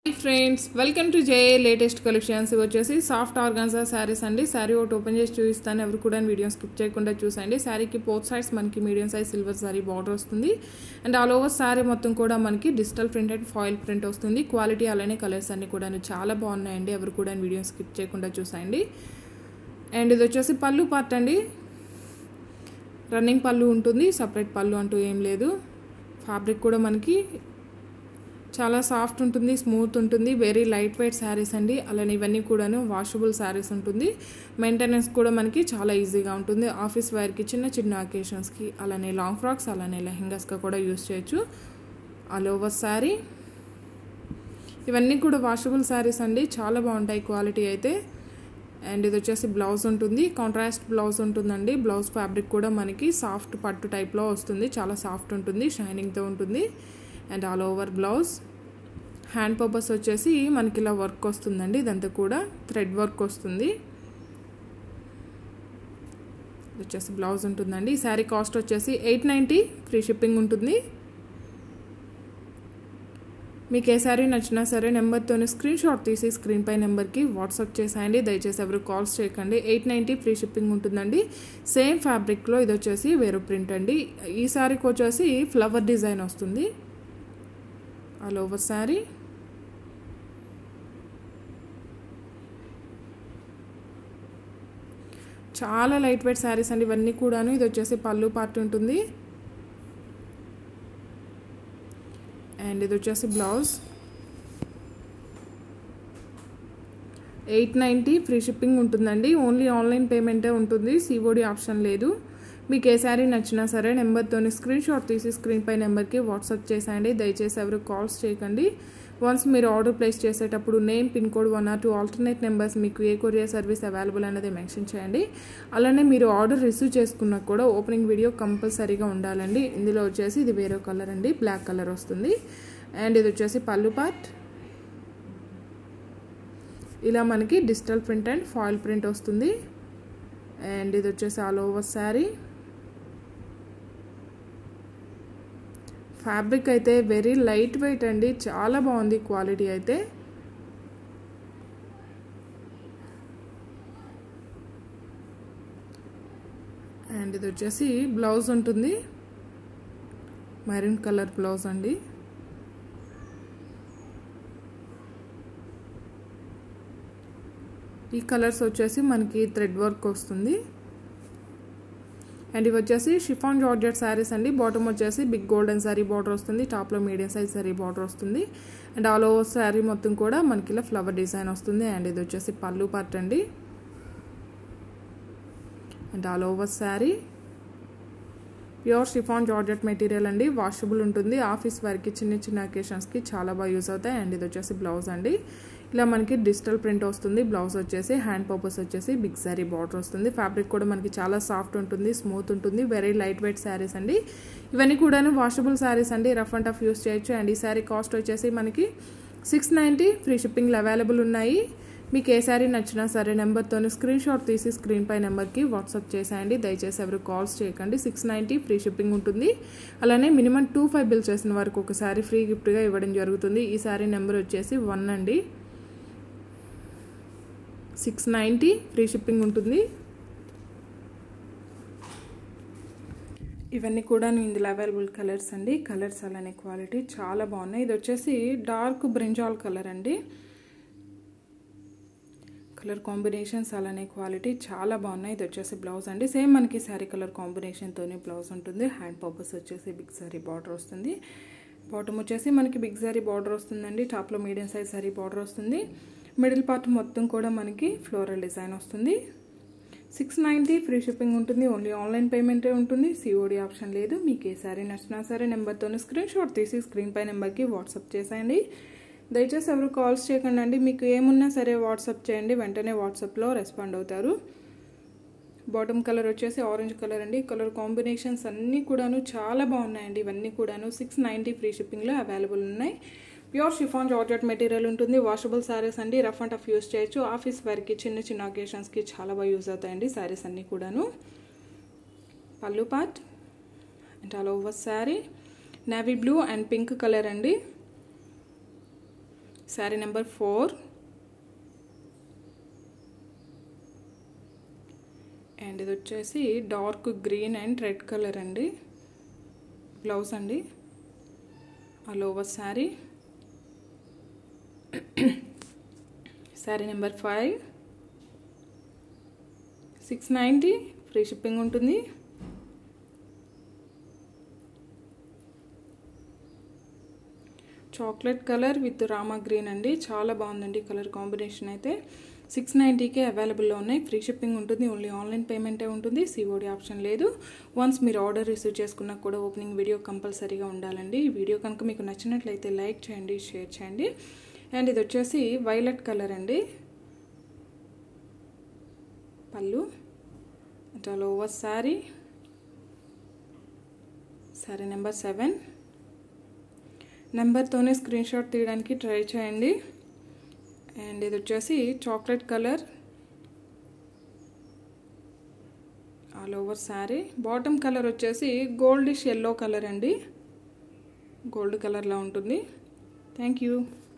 friends welcome to J latest collections ఇవి వచ్చేసి soft organza saris అండి శారీ ఒకటి ఓపెన్ చేసి చూపిస్తాను ఎవరు కూడా వీడియో స్కిప్ చేయకుండా చూసండి శారీకి పోత్ సైడ్స్ మనకి medium size silver sari border వస్తుంది అండ్ ఆల్ ఓవర్ శారీ మొత్తం కూడా మనకి డిజిటల్ ప్రింటెడ్ ఫాయిల్ ప్రింట్ వస్తుంది క్వాలిటీ అలానే కలర్స్ అన్ని కూడా చాలా బాగున్నాయండి ఎవరు కూడా వీడియో స్కిప్ చేయకుండా చూసండి అండ్ ఇది వచ్చేసి పళ్ళు పార్ట్ అండి రన్నింగ్ పళ్ళు ఉంటుంది సపరేట్ పళ్ళు అంటూ ఏం లేదు ఫ్యాబ్రిక్ కూడా మనకి చాలా సాఫ్ట్ ఉంటుంది స్మూత్ ఉంటుంది వెరీ లైట్ వెయిట్ శారీస్ అండి అలానే ఇవన్నీ కూడాను వాషబుల్ శారీస్ ఉంటుంది మెయింటెనెన్స్ కూడా మనకి చాలా ఈజీగా ఉంటుంది ఆఫీస్ వేర్కి చిన్న చిన్న అకేషన్స్కి అలానే లాంగ్ ఫ్రాక్స్ అలానే లెహెంగాస్గా కూడా యూస్ చేయొచ్చు ఆల్ ఓవర్ శారీ ఇవన్నీ కూడా వాషబుల్ శారీస్ అండి చాలా బాగుంటాయి క్వాలిటీ అయితే అండ్ ఇది వచ్చేసి బ్లౌజ్ ఉంటుంది కాంట్రాస్ట్ బ్లౌజ్ ఉంటుందండి బ్లౌజ్ ఫ్యాబ్రిక్ కూడా మనకి సాఫ్ట్ పట్టు టైప్లో వస్తుంది చాలా సాఫ్ట్ ఉంటుంది షైనింగ్తో ఉంటుంది and all over blouse hand purpose వచ్చేసి మనకి ఇలా వర్క్ వస్తుందండి ఇదంతా కూడా థ్రెడ్ వర్క్ వస్తుంది వచ్చేసి బ్లౌజ్ ఉంటుందండి ఈ శారీ కాస్ట్ వచ్చేసి ఎయిట్ నైంటీ ఫ్రీ షిప్పింగ్ ఉంటుంది మీకు ఏ శారీ నచ్చినా సరే నెంబర్తోనే స్క్రీన్ షాట్ తీసి స్క్రీన్ పై నెంబర్కి వాట్సాప్ చేసేయండి దయచేసి ఎవరు కాల్స్ చేయకండి ఎయిట్ నైంటీ ఫ్రీ షిప్పింగ్ ఉంటుందండి సేమ్ ఫ్యాబ్రిక్లో ఇది వచ్చేసి వేరే ప్రింట్ అండి ఈ శారీకి వచ్చేసి ఫ్లవర్ డిజైన్ వస్తుంది ఆల్ ఓవర్ శారీ చాలా లైట్ వెయిట్ శారీస్ అండి ఇవన్నీ కూడాను ఇది వచ్చేసి పళ్ళు పార్ట్ ఉంటుంది అండ్ ఇది వచ్చేసి blouse eight ninety free shipping ఉంటుందండి ఓన్లీ ఆన్లైన్ పేమెంటే ఉంటుంది సిఓడి ఆప్షన్ లేదు మీకు ఏ శారీ నచ్చినా సరే నెంబర్తో స్క్రీన్ షాట్ తీసి స్క్రీన్ పై నెంబర్కి వాట్సాప్ చేసేయండి దయచేసి ఎవరు కాల్స్ చేయకండి వన్స్ మీరు ఆర్డర్ ప్లేస్ చేసేటప్పుడు name pin code one or two alternate numbers మీకు ఏ కొరియర్ సర్వీస్ అవైలబుల్ అనేది మెన్షన్ చేయండి అలానే మీరు ఆర్డర్ రిసీవ్ చేసుకున్నా కూడా ఓపెనింగ్ వీడియో కంపల్సరీగా ఉండాలండి ఇందులో వచ్చేసి ఇది వేరే కలర్ అండి బ్లాక్ కలర్ వస్తుంది అండ్ ఇది వచ్చేసి పళ్ళు పార్ట్ ఇలా మనకి digital print and foil print వస్తుంది అండ్ ఇది వచ్చేసి ఆల్ ఓవర్ శారీ ఫ్యాబ్రిక్ అయితే వెరీ లైట్ వెయిట్ అండి చాలా బాగుంది క్వాలిటీ అయితే అండ్ ఇది వచ్చేసి బ్లౌజ్ ఉంటుంది మెరూన్ కలర్ బ్లౌజ్ అండి ఈ కలర్స్ వచ్చేసి మనకి థ్రెడ్ వర్క్ వస్తుంది అండ్ ఇవి వచ్చేసి షిఫాన్ జార్జెట్ శారీస్ అండి బాటమ్ వచ్చేసి బిగ్ గోల్డెన్ శారీ బార్డర్ వస్తుంది టాప్లో మీడియం సైజ్ శారీ బార్డర్ వస్తుంది అండ్ ఆల్ ఓవర్ శారీ మొత్తం కూడా మనకి ఇలా ఫ్లవర్ డిజైన్ వస్తుంది అండ్ ఇది వచ్చేసి పళ్ళు పార్ట్ అండి and all over sari pure chiffon georgette material అండి వాషబుల్ ఉంటుంది ఆఫీస్ వారికి చిన్న చిన్న అకేషన్స్కి చాలా బాగా యూజ్ అవుతాయి అండ్ ఇది వచ్చేసి బ్లౌజ్ అండి ఇలా మనకి డిజిటల్ ప్రింట్ వస్తుంది బ్లౌజ్ వచ్చేసి హ్యాండ్ పర్పస్ వచ్చేసి బిగ్ శారీ బార్డర్ వస్తుంది ఫ్యాబ్రిక్ కూడా మనకి చాలా సాఫ్ట్ ఉంటుంది స్మూత్ ఉంటుంది వెరీ లైట్ వెయిట్ శారీస్ అండి ఇవన్నీ కూడాను వాషబుల్ శారీస్ అండి రఫ్ అండ్ టఫ్ యూస్ చేయొచ్చు అండ్ ఈ శారీ కాస్ట్ వచ్చేసి మనకి సిక్స్ నైంటీ ఫ్రీ షిప్పింగ్లు అవైలబుల్ ఉన్నాయి మీకు ఏ శారీ నచ్చినా సరే నెంబర్తో స్క్రీన్ షాట్ తీసి స్క్రీన్ పై నెంబర్కి వాట్సాప్ చేసేయండి దయచేసి ఎవరు కాల్స్ చేయకండి సిక్స్ నైంటీ ఫ్రీ షిప్పింగ్ ఉంటుంది అలానే మినిమం టూ ఫైవ్ బిల్ చేసిన వరకు ఒక శారీ ఫ్రీ గిఫ్ట్గా ఇవ్వడం జరుగుతుంది ఈ శారీ నెంబర్ వచ్చేసి వన్ అండి సిక్స్ నైంటీ ఫ్రీ షిప్పింగ్ ఉంటుంది ఇవన్నీ కూడా ఇందులో అవైలబుల్ కలర్స్ అండి కలర్స్ అలానే క్వాలిటీ చాలా బాగున్నాయి ఇది వచ్చేసి డార్క్ బ్రింజాల్ కలర్ అండి కలర్ కాంబినేషన్స్ అలానే క్వాలిటీ చాలా బాగున్నాయి ఇది వచ్చేసి బ్లౌజ్ అండి సేమ్ మనకి శారీ కలర్ కాంబినేషన్తోనే బ్లౌజ్ ఉంటుంది హ్యాండ్ పర్పస్ వచ్చేసి బిగ్ శారీ బార్డర్ వస్తుంది బాటమ్ వచ్చేసి మనకి బిగ్ శారీ బార్డర్ వస్తుందండి టాప్లో మీడియం సైజ్ శారీ బార్డర్ వస్తుంది మిడిల్ పార్ట్ మొత్తం కూడా మనకి ఫ్లోరల్ డిజైన్ వస్తుంది సిక్స్ నైంటీ ఫ్రీ షిప్పింగ్ ఉంటుంది ఓన్లీ ఆన్లైన్ పేమెంటే ఉంటుంది సిఓడి ఆప్షన్ లేదు మీకు ఏ శారీ నచ్చినా సరే నెంబర్తో స్క్రీన్ షాట్ తీసి స్క్రీన్ పై నెంబర్కి వాట్సాప్ చేసేయండి దయచేసి ఎవరు కాల్స్ చేయకండి అండి మీకు ఏమున్నా సరే వాట్సాప్ చేయండి వెంటనే వాట్సాప్లో రెస్పాండ్ అవుతారు బాటమ్ కలర్ వచ్చేసి ఆరెంజ్ కలర్ అండి కలర్ కాంబినేషన్స్ అన్నీ కూడాను చాలా బాగున్నాయండి ఇవన్నీ కూడాను సిక్స్ నైంటీ ఫ్రీ షిప్పింగ్లో అవైలబుల్ ఉన్నాయి ప్యూర్ షిఫాన్ జార్జెట్ మెటీరియల్ ఉంటుంది వాషబుల్ శారీస్ అండి రఫ్ అండ్ టఫ్ యూస్ చేయొచ్చు ఆఫీస్ వేర్కి చిన్న చిన్న ఒకేషన్స్కి చాలా బాగా యూజ్ అవుతాయండి శారీస్ అన్నీ కూడాను pallu part and all over sari navy blue and pink colour అండి శారీ నెంబర్ ఫోర్ అండ్ ఇది వచ్చేసి dark green and red colour అండి బ్లౌజ్ అండి all over sari sari number five six ninety free shipping ఉంటుంది chocolate colour with rama green అండి చాలా బాగుందండి కలర్ కాంబినేషన్ అయితే సిక్స్ నైంటీకే అవైలబుల్లో ఉన్నాయి ఫ్రీ షిప్పింగ్ ఉంటుంది ఓన్లీ ఆన్లైన్ పేమెంటే ఉంటుంది సిఓడి ఆప్షన్ లేదు వన్స్ మీరు ఆర్డర్ రిసీవ్ చేసుకున్నా కూడా ఓపెనింగ్ వీడియో కంపల్సరీగా ఉండాలండి ఈ వీడియో కనుక మీకు నచ్చినట్లయితే లైక్ చేయండి షేర్ చేయండి అండ్ ఇది వచ్చేసి వైలెట్ కలర్ అండి పళ్ళు చాలా over sari sari number seven నెంబర్తోనే స్క్రీన్ షాట్ తీయడానికి ట్రై చేయండి అండ్ ఇది వచ్చేసి chocolate colour all over sari bottom colour వచ్చేసి గోల్డిష్ ఎల్లో కలర్ అండి గోల్డ్ కలర్లో ఉంటుంది థ్యాంక్ యూ